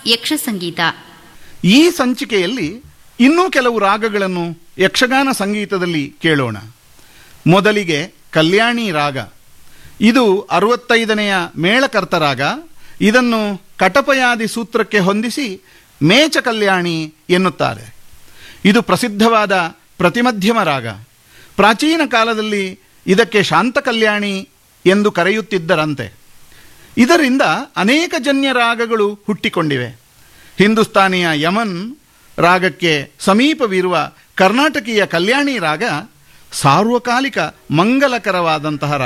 ಯಕ್ಷ ಸಂಗೀತ ಈ ಸಂಚಿಕೆಯಲ್ಲಿ ಇನ್ನೂ ಕೆಲವು ರಾಗಗಳನ್ನು ಯಕ್ಷಗಾನ ಸಂಗೀತದಲ್ಲಿ ಕೇಳೋಣ ಮೊದಲಿಗೆ ಕಲ್ಯಾಣಿ ರಾಗ ಇದು ಅರವತ್ತೈದನೆಯ ಮೇಳಕರ್ತ ರಾಗ ಇದನ್ನು ಕಟಪಯಾದಿ ಸೂತ್ರಕ್ಕೆ ಹೊಂದಿಸಿ ಮೇಚ ಕಲ್ಯಾಣಿ ಎನ್ನುತ್ತಾರೆ ಇದು ಪ್ರಸಿದ್ಧವಾದ ಪ್ರತಿಮಧ್ಯಮ ರಾಗ ಪ್ರಾಚೀನ ಕಾಲದಲ್ಲಿ ಇದಕ್ಕೆ ಶಾಂತ ಕಲ್ಯಾಣಿ ಎಂದು ಕರೆಯುತ್ತಿದ್ದರಂತೆ ಇದರಿಂದ ಅನೇಕ ಜನ್ಯ ರಾಗಗಳು ಹುಟ್ಟಿಕೊಂಡಿವೆ ಹಿಂದೂಸ್ತಾನಿಯ ಯಮನ್ ರಾಗಕ್ಕೆ ಸಮೀಪವಿರುವ ಕರ್ನಾಟಕೀಯ ಕಲ್ಯಾಣಿ ರಾಗ ಸಾರ್ವಕಾಲಿಕ ಮಂಗಲಕರವಾದಂತಹ ರಾಗ